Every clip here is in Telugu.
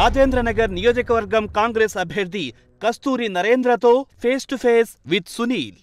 రాజేంద్రనగర్ నియోజకవర్గం కాంగ్రెస్ అభ్యర్థి కస్తూరి నరేంద్రతో face to face with Sunil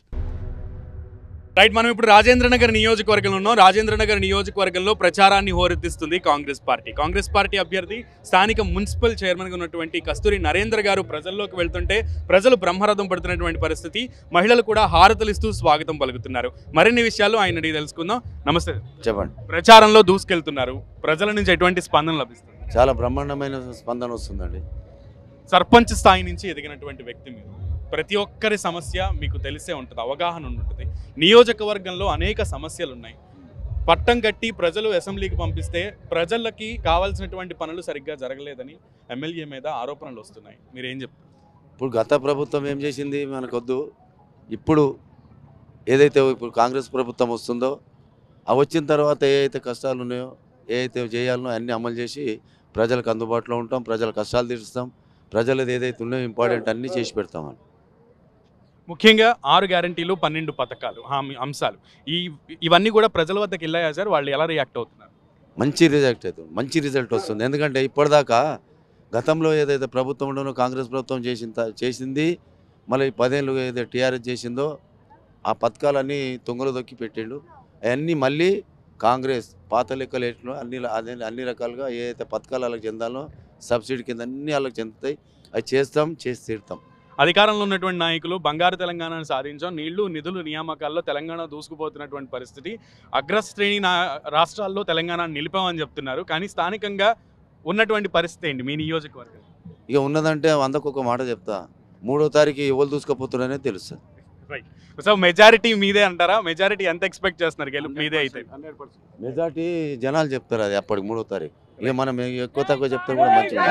right మనం ఇప్పుడు రాజేంద్రనగర్ నియోజకవర్గంలో ఉన్నాం రాజేంద్రనగర్ నియోజకవర్గంలో ప్రచారాన్ని హోరెత్తిస్తుంది కాంగ్రెస్ పార్టీ కాంగ్రెస్ పార్టీ అభ్యర్థి స్థానిక మున్సిపల్ చైర్మన్గా ఉన్నటువంటి కస్తూరి నరేంద్ర గారు ప్రజల్లోకి వెళ్తుంటే ప్రజలు బ్రహ్మరథం పడుతున్నటువంటి పరిస్థితి మహిళలు కూడా హారతలిస్తూ స్వాగతం పలుకుతున్నారు మరిన్ని విషయాలు ఆయన అడిగి తెలుసుకుందాం నమస్తే చెప్పండి ప్రచారంలో దూసుకెళ్తున్నారు ప్రజల నుంచి ఎటువంటి స్పందన లభిస్తుంది చాలా బ్రహ్మాండమైన స్పందన వస్తుందండి సర్పంచ్ స్థాయి నుంచి ఎదిగినటువంటి వ్యక్తి మీరు ప్రతి ఒక్కరి సమస్య మీకు తెలిసే ఉంటుంది అవగాహన ఉంటుంది నియోజకవర్గంలో అనేక సమస్యలు ఉన్నాయి పట్టం కట్టి ప్రజలు అసెంబ్లీకి పంపిస్తే ప్రజలకి కావాల్సినటువంటి పనులు సరిగ్గా జరగలేదని ఎమ్మెల్యే మీద ఆరోపణలు వస్తున్నాయి మీరేం చెప్తారు ఇప్పుడు గత ప్రభుత్వం ఏం చేసింది మనకొద్దు ఇప్పుడు ఏదైతే ఇప్పుడు కాంగ్రెస్ ప్రభుత్వం వస్తుందో ఆ వచ్చిన తర్వాత ఏ అయితే కష్టాలు ఉన్నాయో ఏ అయితే చేయాలనో అన్నీ అమలు చేసి ప్రజలకు అందుబాటులో ఉంటాం ప్రజల కష్టాలు తీరుస్తాం ప్రజలది ఏదైతే ఉన్నాయో ఇంపార్టెంట్ అన్నీ చేసి పెడతామని ముఖ్యంగా ఆరు గ్యారంటీలు పన్నెండు పథకాలు హామీ అంశాలు ఈ ఇవన్నీ కూడా ప్రజల వద్దకు వెళ్ళాయా సార్ వాళ్ళు ఎలా రియాక్ట్ అవుతున్నారు మంచి రిజల్ట్ అవుతుంది మంచి రిజల్ట్ వస్తుంది ఎందుకంటే ఇప్పటిదాకా గతంలో ఏదైతే ప్రభుత్వం ఉండనో కాంగ్రెస్ ప్రభుత్వం చేసిన త- చేసింది మళ్ళీ పదేళ్ళు ఏదైతే టీఆర్ఎస్ చేసిందో ఆ పథకాలన్నీ తొంగలు దొక్కి పెట్టిండు అవన్నీ మళ్ళీ కాంగ్రెస్ పాత లెక్కలు ఎట్లు అన్ని అదే అన్ని రకాలుగా ఏ అయితే పథకాలు వాళ్ళకి చెందాలో సబ్సిడీ కింద అన్ని వాళ్ళకి చెందుతాయి అవి చేస్తాం చేసి తీరుతాం అధికారంలో ఉన్నటువంటి నాయకులు బంగారు తెలంగాణను సాధించాం నీళ్లు నిధులు నియామకాల్లో తెలంగాణ దూసుకుపోతున్నటువంటి పరిస్థితి అగ్రశ్రేణి నా రాష్ట్రాల్లో తెలంగాణ నిలిపామని చెప్తున్నారు కానీ స్థానికంగా ఉన్నటువంటి పరిస్థితి ఏంటి మీ నియోజకవర్గం ఇక ఉన్నదంటే వందకు ఒక మాట చెప్తా మూడో తారీఖు ఎవరు దూసుకుపోతున్నారనే తెలుస్తుంది సో మెజారిటీ మీదే అంటారా మెజారిటీ ఎంత ఎక్స్పెక్ట్ చేస్తున్నారు గెలుపు మీదే అయితే మెజార్టీ జనాలు చెప్తారు అది అప్పటికి మూడో తారీఖు ఇక మనం ఎక్కువ తక్కువ చెప్తే కూడా మంచిది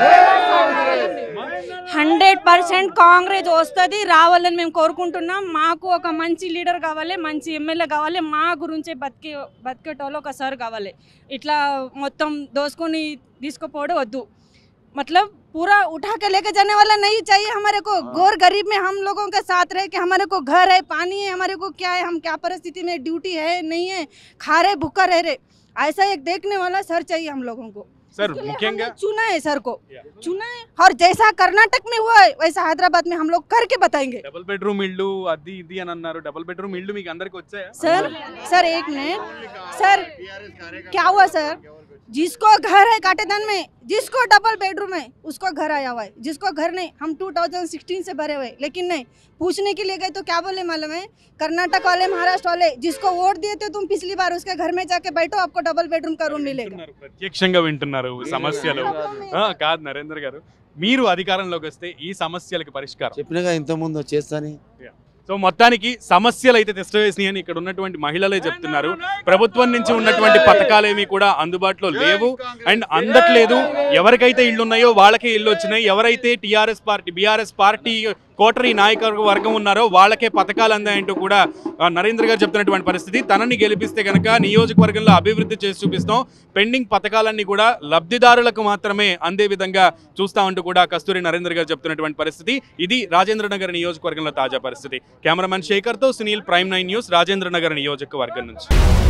హండ్రెడ్ పర్సెంట్ కాంగ్రెస్ వస్తుంది రావాలని మేము కోరుకుంటున్నాం మాకు ఒక మంచి లీడర్ కావాలి మంచి ఎమ్మెల్యే కావాలి మా గురించే బతికే బతికేటోళ్ళు ఒక సార్ కావాలి ఇట్లా మొత్తం దోసుకొని తీసుకుపోవడం వద్దు मतलब पूरा उठा के लेके जाने वाला नहीं चाहिए हमारे को गोर गरीब में हम लोगों के साथ रहे कि हमारे को घर है पानी है हमारे को क्या है हम क्या परिस्थिति में ड्यूटी है नहीं है खा रहे भूखा रह रहे ऐसा एक देखने वाला सर चाहिए हम लोगों को సార్ इसके लिए ముఖ్యంగా हमने चुना है सर को Yeah. चुना है और जैसा कर्नाटक में हुआ है वैसा हैदराबाद में हम लोग करके बताएंगे డబుల్ బెడ్రూమ్ ఇల్లు అది ఇది అని అన్నారు డబుల్ బెడ్రూమ్ ఇల్లు మీకు అందరికి వచ్చాయా सर सर एक मिनट सर क्या हुआ सर जिसको घर है काटेदान में जिसको डबल बेडरूम है उसको घर आया हुआ है जिसको घर नहीं हम 2016 से भरे हुए लेकिन नहीं पूछने के लिए गए तो क्या बोले मालूम है कर्नाटक वाले महाराष्ट्र वाले जिसको वोट दिए थे तुम पिछली बार उसके घर में जाके बैठो आपको डबल बेडरूम का रूम मिलेगा వింటున్నారు, ప్రత్యక్షంగా వింటున్నారు సమస్యలు ఆ, కాదు నరేంద్ర గారు మీరు అధికారంలోకి వస్తే ఈ సమస్యలకు పరిష్కారం చెప్పినగా ఇంతకుముందు చేస్తాని సో మొత్తానికి సమస్యలు అయితే తెస్తవేసినాయి అని ఇక్కడ ఉన్నటువంటి మహిళలే చెప్తున్నారు ప్రభుత్వం నుంచి ఉన్నటువంటి పథకాలేమీ కూడా అందుబాటులో లేవు అండ్ అందట్లేదు ఎవరికైతే ఇళ్ళు ఉన్నాయో వాళ్ళకే ఇల్లు వచ్చినాయి ఎవరైతే TRS party BRS party coterie నాయక వర్గం ఉన్నారో వాళ్ళకే పథకాలు అందాయంటూ కూడా ఆ, నరేంద్ర గారు చెప్తున్నటువంటి పరిస్థితి తనని గెలిపిస్తే కనుక నియోజకవర్గంలో అభివృద్ధి చేసి చూపిస్తాం పెండింగ్ పథకాలన్నీ కూడా లబ్ధిదారులకు మాత్రమే అందే విధంగా చూస్తామంటూ కూడా కస్తూరి నరేంద్ర గారు చెప్తున్నటువంటి పరిస్థితి ఇది రాజేంద్ర నగర్ నియోజకవర్గంలో తాజా పరిస్థితి కెమెరామెన్ శేఖర్తో Sunil Prime Nine News Rajendra Nagar నియోజకవర్గం నుంచి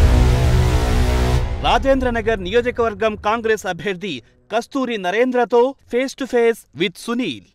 రాజేంద్రనగర్ నియోజకవర్గం కాంగ్రెస్ అభ్యర్థి కస్తూరి నరేంద్రతో face to face with Sunil